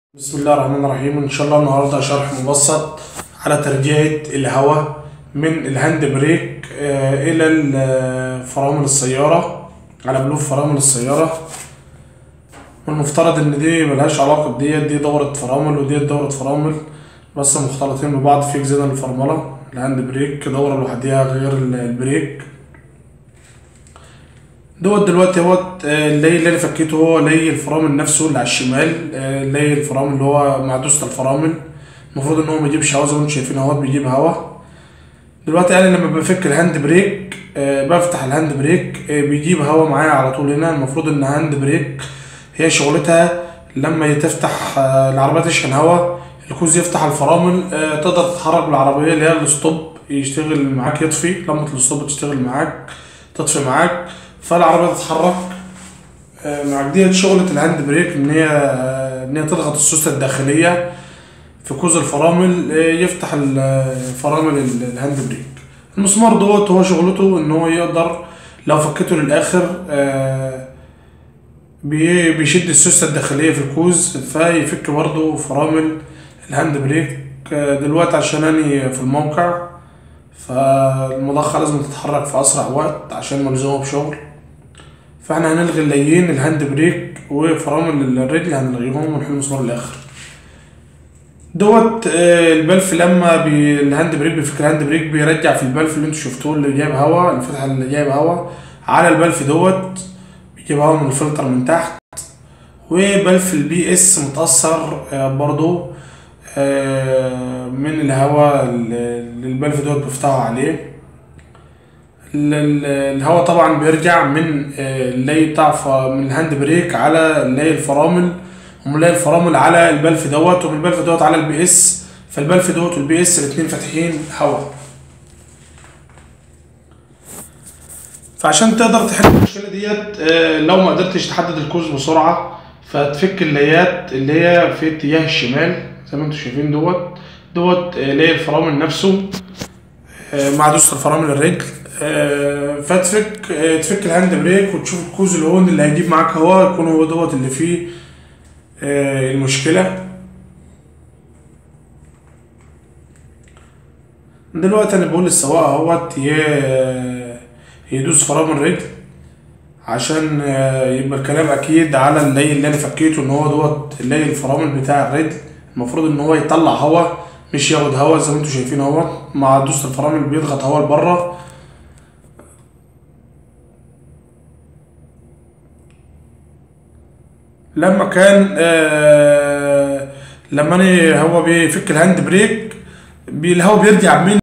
بسم الله الرحمن الرحيم ان شاء الله النهارده شرح مبسط على ترجيعة الهواء من الهاند بريك آه، الى ال- فرامل السيارة على بلوف فرامل السيارة والمفترض ان دي ملهاش علاقة بديت دي دورة فرامل وديت دورة فرامل بس مختلطين ببعض في اجزاء الفرملة الهاند بريك دورة لوحديها غير ال- البريك دوت دلوقتي هوت آه، اللي اللي انا فكيته هو لي الفرامل نفسه اللي على الشمال آه، لي الفرامل اللي هو مع دوسة الفرامل المفروض ان هو ما يجيبش هوا زي ما انتم شايفين اهوت بيجيب هوا دلوقتي انا لما بفك الهاند بريك آه، بفتح الهاند بريك آه، بيجيب هوا معايا على طول هنا المفروض ان هاند بريك هي شغلتها لما تفتح آه، العربية تشحن هوا الكوز يفتح الفرامل آه، تقدر تتحرك بالعربية اللي هي الستوب يشتغل معاك يطفي لمبة الستوب تشتغل معاك تطفي معاك فالعربية تتحرك آه، معاك ديت شغلة الهاند بريك ان هي آه، ان هي تضغط السوستة الداخلية في كوز الفرامل آه، يفتح ال- فرامل ال- الهاند بريك المسمار دوت هو شغلته ان هو يقدر لو فكته للاخر آه، بي- بيشد السوستة الداخلية في الكوز فيفك برضه فرامل الهاند بريك آه، دلوقتي عشان اني في الموقع فالمضخة لازم تتحرك في اسرع وقت عشان ملزومة بشغل فاحنا هنلغي الليين الهاند بريك وفرامل الرجل هنلغيهم ونحل المسمار الاخر دوت آه، البلف لما بي الهاند بريك بيفك الهاند بريك بيرجع في البلف اللي انتوا شفتوه اللي جايب هوا الفتحة اللي جايب هوا على البلف دوت بيجيب هوا من الفلتر من تحت وبلف البي اس متأثر آه، برضو آه، من الهوا اللي البلف دوت بيفتحوا عليه ال- ال- الهواء طبعا بيرجع من آه، اللي بتاع ف- من الهاند بريك على اللي الفرامل ومن اللي الفرامل على البلف دوت ومن البلف دوت على البي اس فالبلف دوت والبي اس الاتنين فاتحين هواء فعشان تقدر تحل المشكله ديت آه، لو ما قدرتش تحدد الكوز بسرعه فتفك الليات اللي هي في اتجاه الشمال زي ما انتم شايفين دوت دوت آه، اللي هي الفرامل نفسه آه، مع دوسة الفرامل الرجل آه، فتفك آه، تفك الهاند بريك وتشوف الكوز الهون اللي هيجيب معاك هوا يكون هو دوت اللي فيه آه، المشكلة دلوقتي انا بقول للسواق اهوت ي- يدوس فرامل رجل عشان آه، يبقى الكلام اكيد على اللي اللي انا فكيته ان هو دوت اللي الفرامل بتاع الرجل المفروض ان هو يطلع هوا مش ياخد هوا زي ما انتم شايفين اهوت مع دوسة الفرامل بيضغط هوا لبره لما كان آه لما انا هو بيفك الهاند بريك بي- الهوا بيرجع من